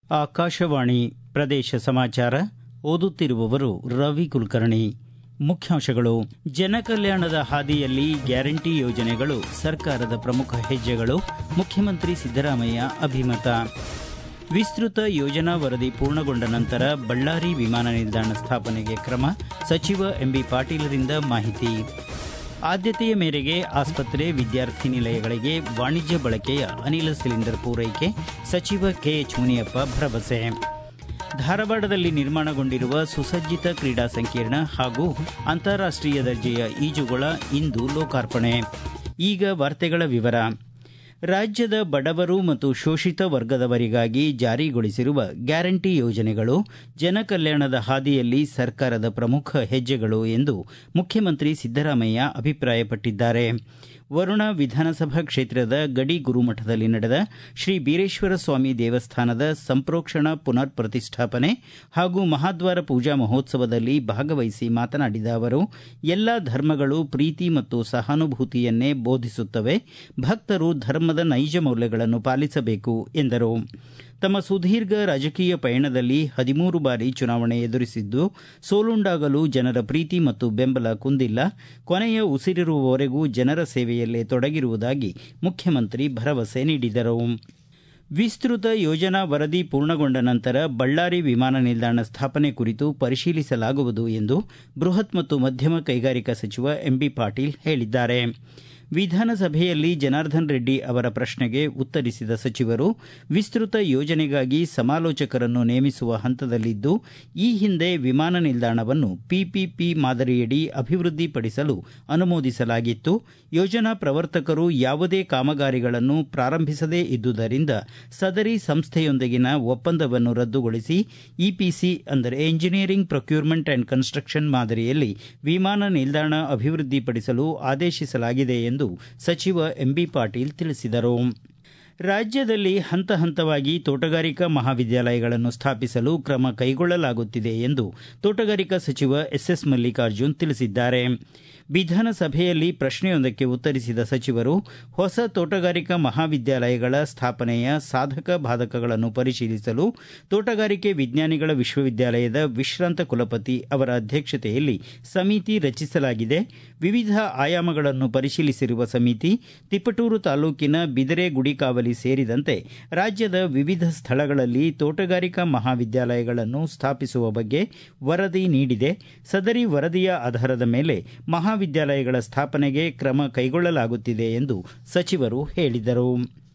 ಆಕಾಶವಾಣಿ ಪ್ರದೇಶ ಸಮಾಚಾರ ಓದುತ್ತಿರುವವರು ರವಿ ಕುಲಕರ್ಣಿ ಮುಖ್ಯಾಂಶಗಳು ಜನಕಲ್ಯಾಣದ ಹಾದಿಯಲ್ಲಿ ಗ್ಯಾರಂಟಿ ಯೋಜನೆಗಳು ಸರ್ಕಾರದ ಪ್ರಮುಖ ಹೆಜ್ಜೆಗಳು ಮುಖ್ಯಮಂತ್ರಿ ಸಿದ್ದರಾಮಯ್ಯ ಅಭಿಮತ ವಿಸ್ತೃತ ಯೋಜನಾ ವರದಿ ಪೂರ್ಣಗೊಂಡ ನಂತರ ಬಳ್ಳಾರಿ ವಿಮಾನ ನಿಲ್ದಾಣ ಸ್ಥಾಪನೆಗೆ ಕ್ರಮ ಸಚಿವ ಎಂಬಿ ಪಾಟೀಲರಿಂದ ಮಾಹಿತಿ ಆದ್ಯತೆಯ ಮೇರೆಗೆ ಆಸ್ಪತ್ರೆ ವಿದ್ಯಾರ್ಥಿ ನಿಲಯಗಳಿಗೆ ವಾಣಿಜ್ಯ ಬಳಕೆಯ ಅನಿಲ ಸಿಲಿಂಡರ್ ಪೂರೈಕೆ ಸಚಿವ ಕೆಎಚ್ ಮುನಿಯಪ್ಪ ಭರವಸೆ ಧಾರವಾಡದಲ್ಲಿ ನಿರ್ಮಾಣಗೊಂಡಿರುವ ಸುಸಜ್ಜಿತ ಕ್ರೀಡಾ ಸಂಕೀರ್ಣ ಹಾಗೂ ಅಂತಾರಾಷ್ಟೀಯ ದರ್ಜೆಯ ಈಜುಗೊಳ ಇಂದು ಲೋಕಾರ್ಪಣೆ ಈಗ ವಾರ್ತೆಗಳ ವಿವರ ರಾಜ್ಯದ ಬಡವರು ಮತ್ತು ಶೋಷಿತ ವರ್ಗದವರಿಗಾಗಿ ಜಾರಿಗೊಳಿಸಿರುವ ಗ್ಯಾರಂಟಿ ಯೋಜನೆಗಳು ಜನಕಲ್ಯಾಣದ ಹಾದಿಯಲ್ಲಿ ಸರ್ಕಾರದ ಪ್ರಮುಖ ಹೆಜ್ಜೆಗಳು ಎಂದು ಮುಖ್ಯಮಂತ್ರಿ ಸಿದ್ದರಾಮಯ್ಯ ಅಭಿಪ್ರಾಯಪಟ್ಟಿದ್ದಾರೆ ವರುಣ ವಿಧಾನಸಭಾ ಕ್ಷೇತ್ರದ ಗಡಿ ಗುರುಮಠದಲ್ಲಿ ನಡೆದ ಶ್ರೀ ಬೀರೇಶ್ವರ ಸ್ವಾಮಿ ದೇವಸ್ಥಾನದ ಸಂಪ್ರೋಕ್ಷಣ ಪುನರ್ ಪ್ರತಿಷ್ಠಾಪನೆ ಹಾಗೂ ಮಹಾದ್ವಾರ ಪೂಜಾ ಮಹೋತ್ಸವದಲ್ಲಿ ಭಾಗವಹಿಸಿ ಮಾತನಾಡಿದ ಅವರು ಎಲ್ಲ ಧರ್ಮಗಳು ಪ್ರೀತಿ ಮತ್ತು ಸಹಾನುಭೂತಿಯನ್ನೇ ಬೋಧಿಸುತ್ತವೆ ಭಕ್ತರು ಧರ್ಮದ ನೈಜ ಮೌಲ್ಯಗಳನ್ನು ಪಾಲಿಸಬೇಕು ಎಂದರು ತಮ್ಮ ಸುದೀರ್ಘ ರಾಜಕೀಯ ಪಯಣದಲ್ಲಿ ಹದಿಮೂರು ಬಾರಿ ಚುನಾವಣೆ ಎದುರಿಸಿದ್ದು ಸೋಲುಂಡಾಗಲೂ ಜನರ ಪ್ರೀತಿ ಮತ್ತು ಬೆಂಬಲ ಕುಂದಿಲ್ಲ ಕೊನೆಯ ಉಸಿರಿರುವವರೆಗೂ ಜನರ ಸೇವೆಯಲ್ಲೇ ತೊಡಗಿರುವುದಾಗಿ ಮುಖ್ಯಮಂತ್ರಿ ಭರವಸೆ ನೀಡಿದರು ವಿಸ್ತೃತ ಯೋಜನಾ ವರದಿ ಪೂರ್ಣಗೊಂಡ ನಂತರ ಬಳ್ಳಾರಿ ವಿಮಾನ ನಿಲ್ದಾಣ ಸ್ಥಾಪನೆ ಕುರಿತು ಪರಿಶೀಲಿಸಲಾಗುವುದು ಎಂದು ಬೃಹತ್ ಮತ್ತು ಮಧ್ಯಮ ಕೈಗಾರಿಕಾ ಸಚಿವ ಎಂಬಿ ಪಾಟೀಲ್ ಹೇಳಿದ್ದಾರೆ ವಿಧಾನಸಭೆಯಲ್ಲಿ ಜನಾರ್ದನ್ ರೆಡ್ಡಿ ಅವರ ಪ್ರಶ್ನೆಗೆ ಉತ್ತರಿಸಿದ ಸಚಿವರು ವಿಸ್ತೃತ ಯೋಜನೆಗಾಗಿ ಸಮಾಲೋಚಕರನ್ನು ನೇಮಿಸುವ ಹಂತದಲ್ಲಿದ್ದು ಈ ಹಿಂದೆ ವಿಮಾನ ನಿಲ್ದಾಣವನ್ನು ಪಿಪಿಪಿ ಮಾದರಿಯಡಿ ಅಭಿವೃದ್ಧಿಪಡಿಸಲು ಅನುಮೋದಿಸಲಾಗಿತ್ತು ಯೋಜನಾ ಪ್ರವರ್ತಕರು ಯಾವುದೇ ಕಾಮಗಾರಿಗಳನ್ನು ಪ್ರಾರಂಭಿಸದೇ ಇದ್ದುದರಿಂದ ಸದರಿ ಸಂಸ್ಥೆಯೊಂದಿಗಿನ ಒಪ್ಪಂದವನ್ನು ರದ್ದುಗೊಳಿಸಿ ಇಪಿಸಿ ಅಂದರೆ ಎಂಜಿನಿಯರಿಂಗ್ ಪ್ರೊಕ್ಯೂರ್ಮೆಂಟ್ ಅಂಡ್ ಕನ್ಸ್ಟ್ರಕ್ಷನ್ ಮಾದರಿಯಲ್ಲಿ ವಿಮಾನ ನಿಲ್ದಾಣ ಅಭಿವೃದ್ಧಿಪಡಿಸಲು ಆದೇಶಿಸಲಾಗಿದೆ ಎಂದು ಸಚಿವ ಎಂಬಿ ಪಾಟೀಲ್ ತಿಳಿಸಿದರು ರಾಜ್ಯದಲ್ಲಿ ಹಂತ ಹಂತವಾಗಿ ತೋಟಗಾರಿಕಾ ಮಹಾವಿದ್ಯಾಲಯಗಳನ್ನು ಸ್ಥಾಪಿಸಲು ಕ್ರಮ ಕೈಗೊಳ್ಳಲಾಗುತ್ತಿದೆ ಎಂದು ತೋಟಗಾರಿಕಾ ಸಚಿವ ಎಸ್ಎಸ್ ಮಲ್ಲಿಕಾರ್ಜುನ್ ತಿಳಿಸಿದ್ದಾರೆ ವಿಧಾನಸಭೆಯಲ್ಲಿ ಪ್ರಶ್ನೆಯೊಂದಕ್ಕೆ ಉತ್ತರಿಸಿದ ಸಚಿವರು ಹೊಸ ತೋಟಗಾರಿಕಾ ಮಹಾವಿದ್ಯಾಲಯಗಳ ಸ್ಥಾಪನೆಯ ಸಾಧಕ ಬಾಧಕಗಳನ್ನು ಪರಿಶೀಲಿಸಲು ತೋಟಗಾರಿಕೆ ವಿಜ್ಞಾನಿಗಳ ವಿಶ್ವವಿದ್ಯಾಲಯದ ವಿಶ್ರಾಂತ ಕುಲಪತಿ ಅವರ ಅಧ್ಯಕ್ಷತೆಯಲ್ಲಿ ಸಮಿತಿ ರಚಿಸಲಾಗಿದೆ ವಿವಿಧ ಆಯಾಮಗಳನ್ನು ಪರಿಶೀಲಿಸಿರುವ ಸಮಿತಿ ತಿಪಟೂರು ತಾಲೂಕಿನ ಬಿದರೆ ಗುಡಿಕಾವಲಿ ಸೇರಿದಂತೆ ರಾಜ್ಯದ ವಿವಿಧ ಸ್ಥಳಗಳಲ್ಲಿ ತೋಟಗಾರಿಕಾ ಮಹಾವಿದ್ಯಾಲಯಗಳನ್ನು ಸ್ಥಾಪಿಸುವ ಬಗ್ಗೆ ವರದಿ ನೀಡಿದೆ ಸದರಿ ವರದಿಯ ಆಧಾರದ ಮೇಲೆ ಮಹಾವಿದ್ಯಾಲಯಗಳ ಸ್ಥಾಪನೆಗೆ ಕ್ರಮ ಕೈಗೊಳ್ಳಲಾಗುತ್ತಿದೆ ಎಂದು ಸಚಿವರು ಹೇಳಿದರು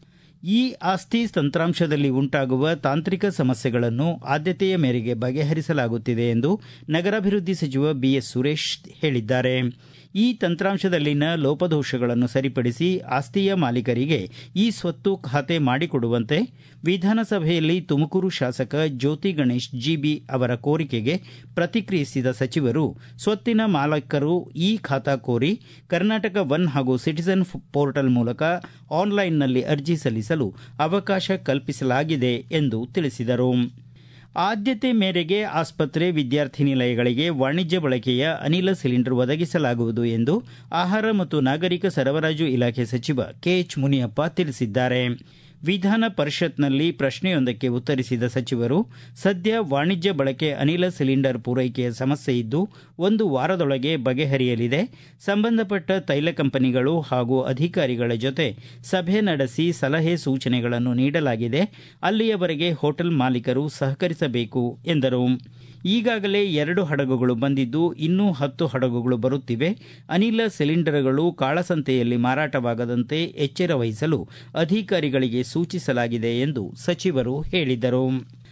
ಈ ಆಸ್ತಿ ತಂತ್ರಾಂಶದಲ್ಲಿ ಉಂಟಾಗುವ ತಾಂತ್ರಿಕ ಸಮಸ್ಯೆಗಳನ್ನು ಆದ್ಯತೆಯ ಮೇರೆಗೆ ಬಗೆಹರಿಸಲಾಗುತ್ತಿದೆ ಎಂದು ನಗರಾಭಿವೃದ್ಧಿ ಸಚಿವ ಬಿಎಸ್ ಸುರೇಶ್ ಹೇಳಿದ್ದಾರೆ ಈ ತಂತ್ರಾಂಶದಲ್ಲಿನ ಲೋಪದೋಷಗಳನ್ನು ಸರಿಪಡಿಸಿ ಆಸ್ತಿಯ ಮಾಲೀಕರಿಗೆ ಈ ಸ್ವತ್ತು ಖಾತೆ ಮಾಡಿಕೊಡುವಂತೆ ವಿಧಾನಸಭೆಯಲ್ಲಿ ತುಮಕೂರು ಶಾಸಕ ಜ್ಯೋತಿ ಗಣೇಶ್ ಜಿಬಿ ಅವರ ಕೋರಿಕೆಗೆ ಪ್ರತಿಕ್ರಿಯಿಸಿದ ಸಚಿವರು ಸ್ವತ್ತಿನ ಮಾಲೀಕರು ಈ ಖಾತಾ ಕೋರಿ ಕರ್ನಾಟಕ ಒನ್ ಹಾಗೂ ಸಿಟಿಜನ್ ಪೋರ್ಟಲ್ ಮೂಲಕ ಆನ್ಲೈನ್ನಲ್ಲಿ ಅರ್ಜಿ ಸಲ್ಲಿಸಲು ಅವಕಾಶ ಕಲ್ಪಿಸಲಾಗಿದೆ ಎಂದು ತಿಳಿಸಿದರು ಆದ್ಯತೆ ಮೇರೆಗೆ ಆಸ್ಪತ್ರೆ ವಿದ್ಯಾರ್ಥಿ ನಿಲಯಗಳಿಗೆ ವಾಣಿಜ್ಯ ಬಳಕೆಯ ಅನಿಲ ಸಿಲಿಂಡರ್ ಒದಗಿಸಲಾಗುವುದು ಎಂದು ಆಹಾರ ಮತ್ತು ನಾಗರಿಕ ಸರಬರಾಜು ಇಲಾಖೆ ಸಚಿವ ಕೆಎಚ್ ಮುನಿಯಪ್ಪ ತಿಳಿಸಿದ್ದಾರೆ ವಿಧಾನ ಪರಿಷತ್ನಲ್ಲಿ ಪ್ರಶ್ನೆಯೊಂದಕ್ಕೆ ಉತ್ತರಿಸಿದ ಸಚಿವರು ಸದ್ಯ ವಾಣಿಜ್ಯ ಬಳಕೆ ಅನಿಲ ಸಿಲಿಂಡರ್ ಪೂರೈಕೆಯ ಸಮಸ್ಯೆ ಇದ್ದು ಒಂದು ವಾರದೊಳಗೆ ಬಗೆಹರಿಯಲಿದೆ ಸಂಬಂಧಪಟ್ಟ ತೈಲ ಕಂಪನಿಗಳು ಹಾಗೂ ಅಧಿಕಾರಿಗಳ ಜೊತೆ ಸಭೆ ನಡೆಸಿ ಸಲಹೆ ಸೂಚನೆಗಳನ್ನು ನೀಡಲಾಗಿದೆ ಅಲ್ಲಿಯವರೆಗೆ ಹೋಟೆಲ್ ಮಾಲೀಕರು ಸಹಕರಿಸಬೇಕು ಎಂದರು ಈಗಾಗಲೇ ಎರಡು ಹಡಗುಗಳು ಬಂದಿದ್ದು ಇನ್ನೂ ಹತ್ತು ಹಡಗುಗಳು ಬರುತ್ತಿವೆ ಅನಿಲ ಸಿಲಿಂಡರ್ಗಳು ಕಾಳಸಂತೆಯಲ್ಲಿ ಮಾರಾಟವಾಗದಂತೆ ಎಚ್ಚರ ವಹಿಸಲು ಅಧಿಕಾರಿಗಳಿಗೆ ಸೂಚಿಸಲಾಗಿದೆ ಎಂದು ಸಚಿವರು ಹೇಳಿದರು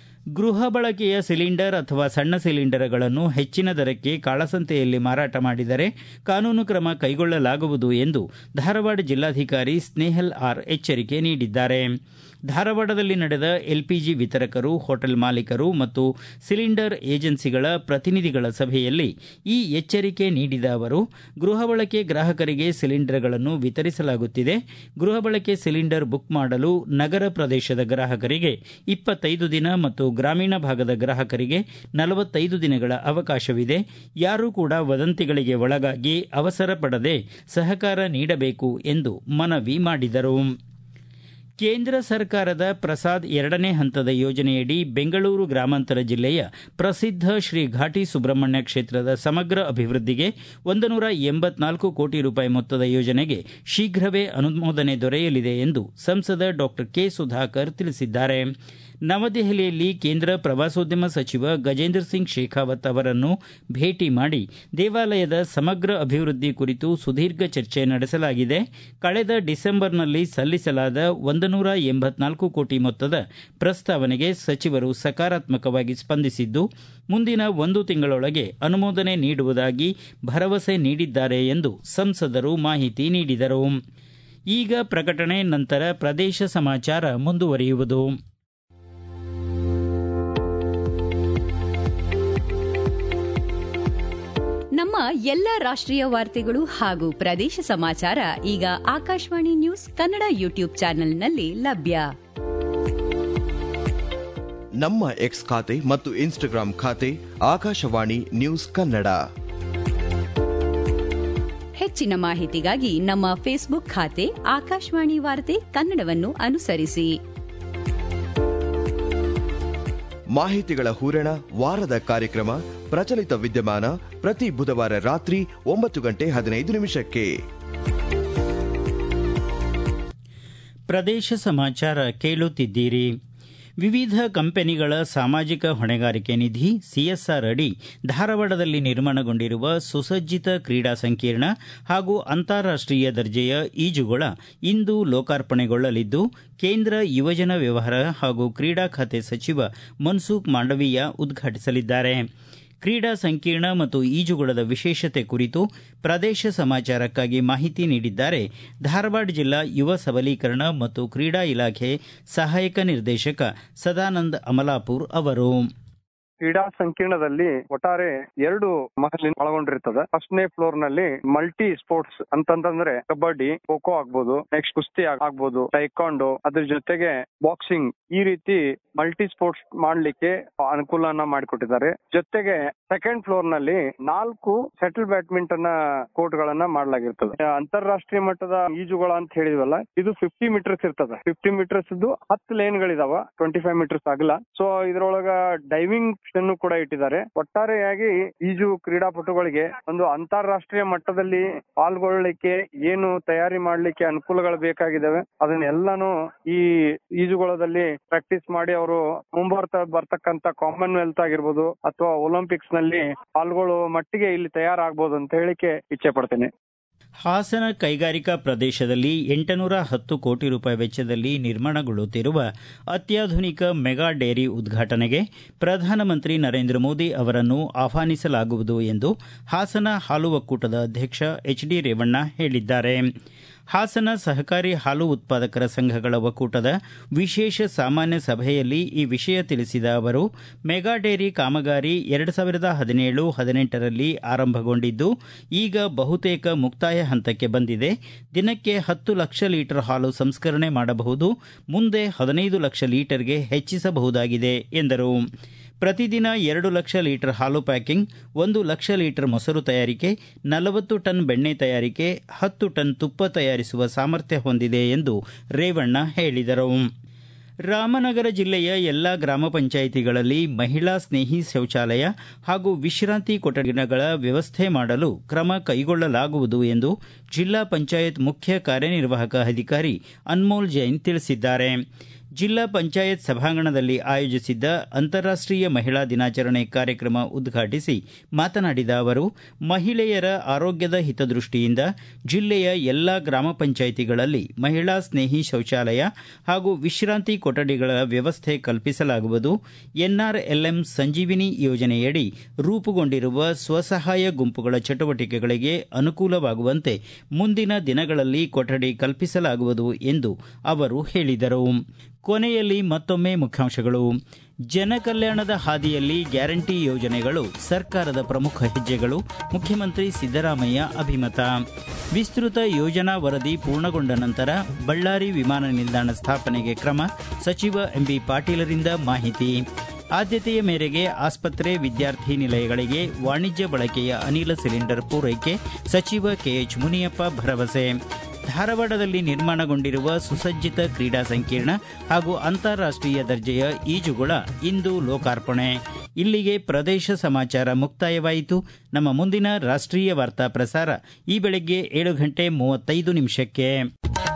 ಗೃಹ ಬಳಕೆಯ ಸಿಲಿಂಡರ್ ಅಥವಾ ಸಣ್ಣ ಸಿಲಿಂಡರ್ಗಳನ್ನು ಹೆಚ್ಚಿನ ದರಕ್ಕೆ ಕಾಳಸಂತೆಯಲ್ಲಿ ಮಾರಾಟ ಮಾಡಿದರೆ ಕಾನೂನು ಕ್ರಮ ಕೈಗೊಳ್ಳಲಾಗುವುದು ಎಂದು ಧಾರವಾಡ ಜಿಲ್ಲಾಧಿಕಾರಿ ಸ್ನೇಹಲ್ ಆರ್ ಎಚ್ಚರಿಕೆ ನೀಡಿದ್ದಾರೆ ಧಾರವಾಡದಲ್ಲಿ ನಡೆದ ಎಲ್ಪಿಜಿ ವಿತರಕರು ಹೋಟೆಲ್ ಮಾಲೀಕರು ಮತ್ತು ಸಿಲಿಂಡರ್ ಏಜೆನ್ಸಿಗಳ ಪ್ರತಿನಿಧಿಗಳ ಸಭೆಯಲ್ಲಿ ಈ ಎಚ್ಚರಿಕೆ ನೀಡಿದ ಅವರು ಗೃಹ ಬಳಕೆ ಗ್ರಾಹಕರಿಗೆ ಸಿಲಿಂಡರ್ಗಳನ್ನು ವಿತರಿಸಲಾಗುತ್ತಿದೆ ಗೃಹ ಬಳಕೆ ಸಿಲಿಂಡರ್ ಬುಕ್ ಮಾಡಲು ನಗರ ಪ್ರದೇಶದ ಗ್ರಾಹಕರಿಗೆ ಇಪ್ಪತ್ತೈದು ದಿನ ಮತ್ತು ಗ್ರಾಮೀಣ ಭಾಗದ ಗ್ರಾಹಕರಿಗೆ ನಲವತ್ತೈದು ದಿನಗಳ ಅವಕಾಶವಿದೆ ಯಾರೂ ಕೂಡ ವದಂತಿಗಳಿಗೆ ಒಳಗಾಗಿ ಅವಸರ ಪಡದೆ ಸಹಕಾರ ನೀಡಬೇಕು ಎಂದು ಮನವಿ ಮಾಡಿದರು ಕೇಂದ್ರ ಸರ್ಕಾರದ ಪ್ರಸಾದ್ ಎರಡನೇ ಹಂತದ ಯೋಜನೆಯಡಿ ಬೆಂಗಳೂರು ಗ್ರಾಮಾಂತರ ಜಿಲ್ಲೆಯ ಪ್ರಸಿದ್ಧ ಶ್ರೀ ಘಾಟಿ ಸುಬ್ರಹ್ಮಣ್ಯ ಕ್ಷೇತ್ರದ ಸಮಗ್ರ ಅಭಿವೃದ್ಧಿಗೆ ಒಂದು ನೂರ ಎಂಬತ್ನಾಲ್ಕು ಕೋಟಿ ರೂಪಾಯಿ ಮೊತ್ತದ ಯೋಜನೆಗೆ ಶೀಘ್ರವೇ ಅನುಮೋದನೆ ದೊರೆಯಲಿದೆ ಎಂದು ಸಂಸದ ಡಾಕ್ಟರ್ ಕೆ ಸುಧಾಕರ್ ತಿಳಿಸಿದ್ದಾರೆ ನವದೆಹಲಿಯಲ್ಲಿ ಕೇಂದ್ರ ಪ್ರವಾಸೋದ್ಯಮ ಸಚಿವ ಗಜೇಂದ್ರ ಸಿಂಗ್ ಶೇಖಾವತ್ ಅವರನ್ನು ಭೇಟಿ ಮಾಡಿ ದೇವಾಲಯದ ಸಮಗ್ರ ಅಭಿವೃದ್ಧಿ ಕುರಿತು ಸುದೀರ್ಘ ಚರ್ಚೆ ನಡೆಸಲಾಗಿದೆ ಕಳೆದ ಡಿಸೆಂಬರ್ನಲ್ಲಿ ಸಲ್ಲಿಸಲಾದ ಒಂದು ನೂರ ಎಂಬತ್ನಾಲ್ಕು ಕೋಟಿ ಮೊತ್ತದ ಪ್ರಸ್ತಾವನೆಗೆ ಸಚಿವರು ಸಕಾರಾತ್ಮಕವಾಗಿ ಸ್ಪಂದಿಸಿದ್ದು ಮುಂದಿನ ಒಂದು ತಿಂಗಳೊಳಗೆ ಅನುಮೋದನೆ ನೀಡುವುದಾಗಿ ಭರವಸೆ ನೀಡಿದ್ದಾರೆ ಎಂದು ಸಂಸದರು ಮಾಹಿತಿ ನೀಡಿದರು ಈಗ ಪ್ರಕಟಣೆ ನಂತರ ಪ್ರದೇಶ ಸಮಾಚಾರ ಮುಂದುವರಿಯುವುದು ನಮ್ಮ ಎಲ್ಲ ರಾಷ್ಟ್ರೀಯ ವಾರ್ತೆಗಳು ಹಾಗೂ ಪ್ರದೇಶ ಸಮಾಚಾರ ಈಗ ಆಕಾಶವಾಣಿ ನ್ಯೂಸ್ ಕನ್ನಡ ಯೂಟ್ಯೂಬ್ ಚಾನೆಲ್ನಲ್ಲಿ ಲಭ್ಯ ನಮ್ಮ ಎಕ್ಸ್ ಖಾತೆ ಮತ್ತು ಇನ್ಸ್ಟಾಗ್ರಾಂ ಖಾತೆ ಆಕಾಶವಾಣಿ ನ್ಯೂಸ್ ಕನ್ನಡ ಹೆಚ್ಚಿನ ಮಾಹಿತಿಗಾಗಿ ನಮ್ಮ ಫೇಸ್ಬುಕ್ ಖಾತೆ ಆಕಾಶವಾಣಿ ವಾರ್ತೆ ಕನ್ನಡವನ್ನು ಅನುಸರಿಸಿ ಮಾಹಿತಿಗಳ ಹೂರಣ ವಾರದ ಕಾರ್ಯಕ್ರಮ ಪ್ರಚಲಿತ ವಿದ್ಯಮಾನ ಪ್ರತಿ ಬುಧವಾರ ರಾತ್ರಿ ಒಂಬತ್ತು ಗಂಟೆ ಹದಿನೈದು ನಿಮಿಷಕ್ಕೆ ಪ್ರದೇಶ ಸಮಾಚಾರ ಕೇಳುತ್ತಿದ್ದೀರಿ ವಿವಿಧ ಕಂಪನಿಗಳ ಸಾಮಾಜಿಕ ಹೊಣೆಗಾರಿಕೆ ನಿಧಿ ಸಿಎಸ್ಆರ್ ಅಡಿ ಧಾರವಾಡದಲ್ಲಿ ನಿರ್ಮಾಣಗೊಂಡಿರುವ ಸುಸಜ್ಜಿತ ಕ್ರೀಡಾ ಸಂಕೀರ್ಣ ಹಾಗೂ ಅಂತಾರಾಷ್ಟೀಯ ದರ್ಜೆಯ ಈಜುಗೊಳ ಇಂದು ಲೋಕಾರ್ಪಣೆಗೊಳ್ಳಲಿದ್ದು ಕೇಂದ್ರ ಯುವಜನ ವ್ಯವಹಾರ ಹಾಗೂ ಕ್ರೀಡಾ ಖಾತೆ ಸಚಿವ ಮನ್ಸುಖ್ ಮಾಂಡವೀಯ ಉದ್ಘಾಟಿಸಲಿದ್ದಾರೆ ಕ್ರೀಡಾ ಸಂಕೀರ್ಣ ಮತ್ತು ಈಜುಗೊಳದ ವಿಶೇಷತೆ ಕುರಿತು ಪ್ರದೇಶ ಸಮಾಚಾರಕ್ಕಾಗಿ ಮಾಹಿತಿ ನೀಡಿದ್ದಾರೆ ಧಾರವಾಡ ಜಿಲ್ಲಾ ಯುವ ಸಬಲೀಕರಣ ಮತ್ತು ಕ್ರೀಡಾ ಇಲಾಖೆ ಸಹಾಯಕ ನಿರ್ದೇಶಕ ಸದಾನಂದ ಅಮಲಾಪುರ್ ಅವರು ಕ್ರೀಡಾ ಸಂಕೀರ್ಣದಲ್ಲಿ ಒಟ್ಟಾರೆ ಎರಡು ಮಹಲಿ ಒಳಗೊಂಡಿರ್ತದೆ ಫಸ್ಟ್ನೇ ಫ್ಲೋರ್ ನಲ್ಲಿ ಮಲ್ಟಿ ಸ್ಪೋರ್ಟ್ಸ್ ಅಂತಂದ್ರೆ ಕಬಡ್ಡಿ ಖೋ ಖೋ ಆಗ್ಬೋದು ನೆಕ್ಸ್ಟ್ ಕುಸ್ತಿ ಆಗ್ಬೋದು ಟೈಕಾಂಡೋ ಅದ್ರ ಜೊತೆಗೆ ಬಾಕ್ಸಿಂಗ್ ಈ ರೀತಿ ಮಲ್ಟಿ ಸ್ಪೋರ್ಟ್ಸ್ ಮಾಡ್ಲಿಕ್ಕೆ ಅನುಕೂಲನ ಮಾಡಿಕೊಟ್ಟಿದ್ದಾರೆ ಜೊತೆಗೆ ಸೆಕೆಂಡ್ ಫ್ಲೋರ್ ನಲ್ಲಿ ನಾಲ್ಕು ಸೆಟಲ್ ಬ್ಯಾಡ್ಮಿಂಟನ್ ಕೋರ್ಟ್ ಗಳನ್ನ ಮಾಡಲಾಗಿರ್ತದೆ ಅಂತಾರಾಷ್ಟ್ರೀಯ ಮಟ್ಟದ ಈಜುಗಳ ಅಂತ ಹೇಳಿದ್ವಲ್ಲ ಇದು ಫಿಫ್ಟಿ ಮೀಟರ್ಸ್ ಇರ್ತದೆ ಫಿಫ್ಟಿ ಮೀಟರ್ಸ್ ಇದ್ದು ಹತ್ತು ಲೇನ್ ಗಳಿದಾವ ಟ್ವೆಂಟಿ ಫೈವ್ ಮೀಟರ್ಸ್ ಆಗಲ್ಲ ಸೊ ಇದ್ರೊಳಗ ಡೈವಿಂಗ್ ಕೂಡ ಇಟ್ಟಿದ್ದಾರೆ ಒಟ್ಟಾರೆಯಾಗಿ ಈಜು ಕ್ರೀಡಾಪಟುಗಳಿಗೆ ಒಂದು ಅಂತಾರಾಷ್ಟ್ರೀಯ ಮಟ್ಟದಲ್ಲಿ ಪಾಲ್ಗೊಳ್ಳಲಿಕ್ಕೆ ಏನು ತಯಾರಿ ಮಾಡ್ಲಿಕ್ಕೆ ಅನುಕೂಲಗಳು ಬೇಕಾಗಿದ್ದಾವೆ ಅದನ್ನೆಲ್ಲಾನು ಈ ಈಜುಗೊಳದಲ್ಲಿ ಪ್ರಾಕ್ಟೀಸ್ ಮಾಡಿ ಅವರು ಮುಂಬರ್ತ ಬರ್ತಕ್ಕಂತ ಕಾಮನ್ವೆಲ್ತ್ ಆಗಿರ್ಬೋದು ಅಥವಾ ಒಲಿಂಪಿಕ್ಸ್ ನಲ್ಲಿ ಪಾಲ್ಗೊಳ್ಳುವ ಮಟ್ಟಿಗೆ ಇಲ್ಲಿ ತಯಾರಾಗಬಹುದು ಅಂತ ಹೇಳಿಕೆ ಇಚ್ಛೆ ಪಡ್ತೇನೆ ಹಾಸನ ಕೈಗಾರಿಕಾ ಪ್ರದೇಶದಲ್ಲಿ ಎಂಟುನೂರ ಹತ್ತು ಕೋಟಿ ರೂಪಾಯಿ ವೆಚ್ಚದಲ್ಲಿ ನಿರ್ಮಾಣಗೊಳ್ಳುತ್ತಿರುವ ಅತ್ಯಾಧುನಿಕ ಮೆಗಾ ಡೇರಿ ಉದ್ಘಾಟನೆಗೆ ಪ್ರಧಾನಮಂತ್ರಿ ನರೇಂದ್ರ ಮೋದಿ ಅವರನ್ನು ಆಹ್ವಾನಿಸಲಾಗುವುದು ಎಂದು ಹಾಸನ ಹಾಲು ಒಕ್ಕೂಟದ ಅಧ್ಯಕ್ಷ ಎಚ್ ಡಿ ರೇವಣ್ಣ ಹೇಳಿದ್ದಾರೆ ಹಾಸನ ಸಹಕಾರಿ ಹಾಲು ಉತ್ಪಾದಕರ ಸಂಘಗಳ ಒಕ್ಕೂಟದ ವಿಶೇಷ ಸಾಮಾನ್ಯ ಸಭೆಯಲ್ಲಿ ಈ ವಿಷಯ ತಿಳಿಸಿದ ಅವರು ಮೆಗಾ ಡೇರಿ ಕಾಮಗಾರಿ ಎರಡು ಸಾವಿರದ ಹದಿನೇಳು ಹದಿನೆಂಟರಲ್ಲಿ ಆರಂಭಗೊಂಡಿದ್ದು ಈಗ ಬಹುತೇಕ ಮುಕ್ತಾಯ ಹಂತಕ್ಕೆ ಬಂದಿದೆ ದಿನಕ್ಕೆ ಹತ್ತು ಲಕ್ಷ ಲೀಟರ್ ಹಾಲು ಸಂಸ್ಕರಣೆ ಮಾಡಬಹುದು ಮುಂದೆ ಹದಿನೈದು ಲಕ್ಷ ಲೀಟರ್ಗೆ ಹೆಚ್ಚಿಸಬಹುದಾಗಿದೆ ಎಂದರು ಪ್ರತಿದಿನ ಎರಡು ಲಕ್ಷ ಲೀಟರ್ ಹಾಲು ಪ್ಯಾಕಿಂಗ್ ಒಂದು ಲಕ್ಷ ಲೀಟರ್ ಮೊಸರು ತಯಾರಿಕೆ ನಲವತ್ತು ಟನ್ ಬೆಣ್ಣೆ ತಯಾರಿಕೆ ಹತ್ತು ಟನ್ ತುಪ್ಪ ತಯಾರಿಸುವ ಸಾಮರ್ಥ್ಯ ಹೊಂದಿದೆ ಎಂದು ರೇವಣ್ಣ ಹೇಳಿದರು ರಾಮನಗರ ಜಿಲ್ಲೆಯ ಎಲ್ಲ ಗ್ರಾಮ ಪಂಚಾಯಿತಿಗಳಲ್ಲಿ ಮಹಿಳಾ ಸ್ನೇಹಿ ಶೌಚಾಲಯ ಹಾಗೂ ವಿಶ್ರಾಂತಿ ಕೊಠಡಿಗಳ ವ್ಯವಸ್ಥೆ ಮಾಡಲು ಕ್ರಮ ಕೈಗೊಳ್ಳಲಾಗುವುದು ಎಂದು ಜಿಲ್ಲಾ ಪಂಚಾಯತ್ ಮುಖ್ಯ ಕಾರ್ಯನಿರ್ವಾಹಕ ಅಧಿಕಾರಿ ಅನ್ಮೋಲ್ ಜೈನ್ ತಿಳಿಸಿದ್ದಾರೆ ಜಿಲ್ಲಾ ಪಂಚಾಯತ್ ಸಭಾಂಗಣದಲ್ಲಿ ಆಯೋಜಿಸಿದ್ದ ಅಂತಾರಾಷ್ಟೀಯ ಮಹಿಳಾ ದಿನಾಚರಣೆ ಕಾರ್ಯಕ್ರಮ ಉದ್ಘಾಟಿಸಿ ಮಾತನಾಡಿದ ಅವರು ಮಹಿಳೆಯರ ಆರೋಗ್ಯದ ಹಿತದೃಷ್ಟಿಯಿಂದ ಜಿಲ್ಲೆಯ ಎಲ್ಲಾ ಗ್ರಾಮ ಪಂಚಾಯಿತಿಗಳಲ್ಲಿ ಮಹಿಳಾ ಸ್ನೇಹಿ ಶೌಚಾಲಯ ಹಾಗೂ ವಿಶ್ರಾಂತಿ ಕೊಠಡಿಗಳ ವ್ಯವಸ್ಥೆ ಕಲ್ಪಿಸಲಾಗುವುದು ಎನ್ಆರ್ಎಲ್ಎಂ ಸಂಜೀವಿನಿ ಯೋಜನೆಯಡಿ ರೂಪುಗೊಂಡಿರುವ ಸ್ವಸಹಾಯ ಗುಂಪುಗಳ ಚಟುವಟಿಕೆಗಳಿಗೆ ಅನುಕೂಲವಾಗುವಂತೆ ಮುಂದಿನ ದಿನಗಳಲ್ಲಿ ಕೊಠಡಿ ಕಲ್ಪಿಸಲಾಗುವುದು ಎಂದು ಅವರು ಹೇಳಿದರು ಕೊನೆಯಲ್ಲಿ ಮತ್ತೊಮ್ಮೆ ಮುಖ್ಯಾಂಶಗಳು ಜನಕಲ್ಯಾಣದ ಹಾದಿಯಲ್ಲಿ ಗ್ಯಾರಂಟಿ ಯೋಜನೆಗಳು ಸರ್ಕಾರದ ಪ್ರಮುಖ ಹೆಜ್ಜೆಗಳು ಮುಖ್ಯಮಂತ್ರಿ ಸಿದ್ದರಾಮಯ್ಯ ಅಭಿಮತ ವಿಸ್ತೃತ ಯೋಜನಾ ವರದಿ ಪೂರ್ಣಗೊಂಡ ನಂತರ ಬಳ್ಳಾರಿ ವಿಮಾನ ನಿಲ್ದಾಣ ಸ್ಥಾಪನೆಗೆ ಕ್ರಮ ಸಚಿವ ಎಂಬಿ ಪಾಟೀಲರಿಂದ ಮಾಹಿತಿ ಆದ್ಯತೆಯ ಮೇರೆಗೆ ಆಸ್ಪತ್ರೆ ವಿದ್ಯಾರ್ಥಿ ನಿಲಯಗಳಿಗೆ ವಾಣಿಜ್ಯ ಬಳಕೆಯ ಅನಿಲ ಸಿಲಿಂಡರ್ ಪೂರೈಕೆ ಸಚಿವ ಕೆಎಚ್ ಮುನಿಯಪ್ಪ ಭರವಸೆ ಧಾರವಾಡದಲ್ಲಿ ನಿರ್ಮಾಣಗೊಂಡಿರುವ ಸುಸಜ್ಜಿತ ಕ್ರೀಡಾ ಸಂಕೀರ್ಣ ಹಾಗೂ ಅಂತಾರಾಷ್ಟೀಯ ದರ್ಜೆಯ ಈಜುಗೊಳ ಇಂದು ಲೋಕಾರ್ಪಣೆ ಇಲ್ಲಿಗೆ ಪ್ರದೇಶ ಸಮಾಚಾರ ಮುಕ್ತಾಯವಾಯಿತು ನಮ್ಮ ಮುಂದಿನ ರಾಷ್ಟ್ರೀಯ ವಾರ್ತಾ ಪ್ರಸಾರ ಈ ಬೆಳಗ್ಗೆ ಏಳು ಗಂಟೆ ಮೂವತ್ತೈದು ನಿಮಿಷಕ್ಕೆ